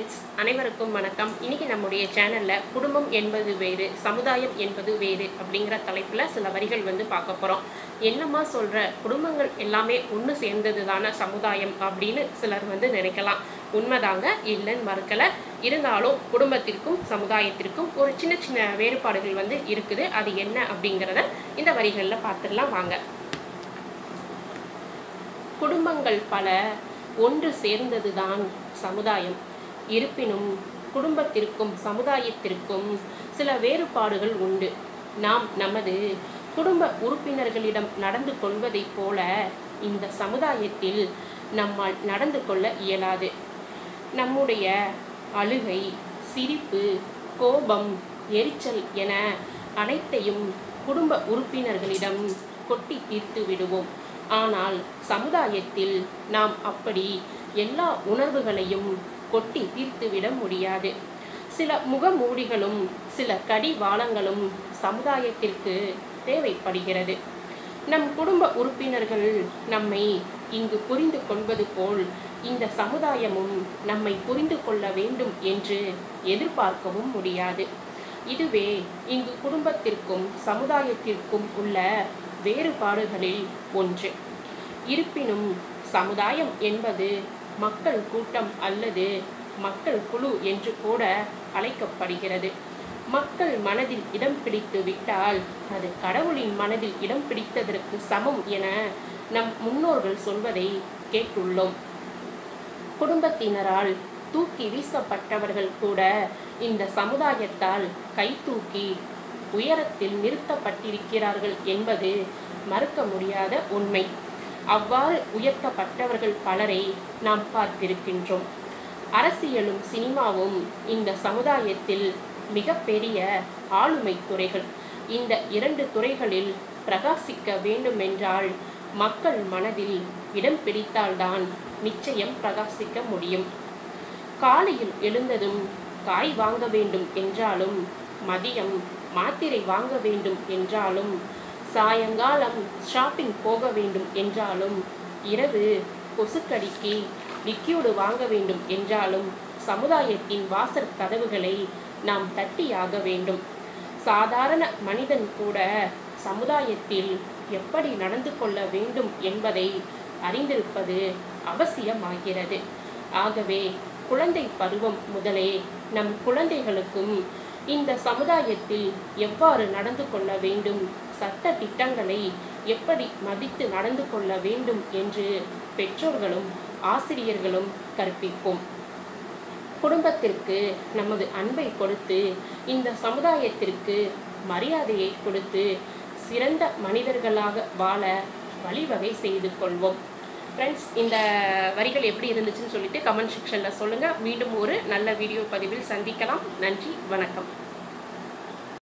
friends அனைவருக்கும் வணக்கம் இன்னைக்கு நம்முடைய சேனலில் குடும்பம் என்பது வேறு சமுதாயம் என்பது வேறு அப்படிங்கிற தலைப்பில் சில வரிகள் வந்து பார்க்க போகிறோம் என்னம்மா சொல்கிற குடும்பங்கள் எல்லாமே ஒன்று சேர்ந்தது தானே சமுதாயம் அப்படின்னு சிலர் வந்து நினைக்கலாம் உண்மைதாங்க இல்லைன்னு மறுக்கலை இருந்தாலும் குடும்பத்திற்கும் சமுதாயத்திற்கும் ஒரு சின்ன சின்ன வேறுபாடுகள் வந்து இருக்குது அது என்ன அப்படிங்கிறத இந்த வரிகளில் பார்த்துடலாம் வாங்க குடும்பங்கள் பல ஒன்று சேர்ந்ததுதான் சமுதாயம் இருப்பினும் குடும்பத்திற்கும் சமுதாயத்திற்கும் சில வேறுபாடுகள் உண்டு நாம் நமது குடும்ப உறுப்பினர்களிடம் நடந்து கொள்வதைப் போல இந்த சமுதாயத்தில் நம்மால் நடந்து கொள்ள இயலாது நம்முடைய அழுகை சிரிப்பு கோபம் எரிச்சல் என அனைத்தையும் குடும்ப உறுப்பினர்களிடம் கொட்டி தீர்த்து விடுவோம் ஆனால் சமுதாயத்தில் நாம் அப்படி எல்லா உணர்வுகளையும் கொட்டி தீர்த்துவிட முடியாது சில முகமூடிகளும் சில கடிவாளங்களும் சமுதாயத்திற்கு தேவைப்படுகிறது நம் குடும்ப உறுப்பினர்கள் நம்மை இங்கு புரிந்து கொள்வது போல் இந்த சமுதாயமும் நம்மை புரிந்து கொள்ள வேண்டும் என்று எதிர்பார்க்கவும் முடியாது இதுவே இங்கு குடும்பத்திற்கும் சமுதாயத்திற்கும் உள்ள வேறுபாடுகளில் ஒன்று இருப்பினும் சமுதாயம் என்பது மக்கள் கூட்டம் அல்லது மக்கள் குழு என்று கூட அழைக்கப்படுகிறது மக்கள் மனதில் இடம் பிடித்து விட்டால் அது கடவுளின் மனதில் இடம் பிடித்ததற்கு சமம் என நம் முன்னோர்கள் சொல்வதை கேட்டுள்ளோம் குடும்பத்தினரால் தூக்கி வீசப்பட்டவர்கள் கூட இந்த சமுதாயத்தால் கை தூக்கி உயரத்தில் நிறுத்தப்பட்டிருக்கிறார்கள் என்பது மறுக்க முடியாத உண்மை அவ்வாறு உயர்த்தப்பட்டவர்கள் பலரை நாம் பார்த்திருக்கின்றோம் அரசியலும் சினிமாவும் இந்த சமுதாயத்தில் மிகப்பெரிய ஆளுமை துறைகள் இந்த இரண்டு துறைகளில் பிரகாசிக்க வேண்டுமென்றால் மக்கள் மனதில் இடம் பிடித்தால்தான் நிச்சயம் பிரகாசிக்க முடியும் காலையில் எழுந்ததும் காய் வாங்க வேண்டும் என்றாலும் மதியம் மாத்திரை வாங்க வேண்டும் என்றாலும் சாயங்காலம் ஷாப்பிங் போக வேண்டும் என்றாலும் இரவு கொசுக்கடிக்கு லிக்யூடு வாங்க வேண்டும் என்றாலும் சமுதாயத்தின் வாசற் கதவுகளை நாம் தட்டியாக வேண்டும் சாதாரண மனிதன் கூட சமுதாயத்தில் எப்படி நடந்து கொள்ள வேண்டும் என்பதை அறிந்திருப்பது அவசியமாகிறது ஆகவே குழந்தை பருவம் முதலே நம் குழந்தைகளுக்கும் இந்த சமுதாயத்தில் எவ்வாறு நடந்து கொள்ள வேண்டும் சட்ட திட்டங்களை எப்படி மதித்து நடந்து கொள்ள வேண்டும் என்று பெற்றோர்களும் ஆசிரியர்களும் கற்பிப்போம் குடும்பத்திற்கு நமது அன்பை கொடுத்து இந்த சமுதாயத்திற்கு மரியாதையை கொடுத்து சிறந்த மனிதர்களாக வாழ வழிவகை செய்து கொள்வோம் ஃப்ரெண்ட்ஸ் இந்த வரிகள் எப்படி இருந்துச்சுன்னு சொல்லிட்டு கமெண்ட் செக்ஷனில் சொல்லுங்கள் மீண்டும் ஒரு நல்ல வீடியோ பதிவில் சந்திக்கலாம் நன்றி வணக்கம்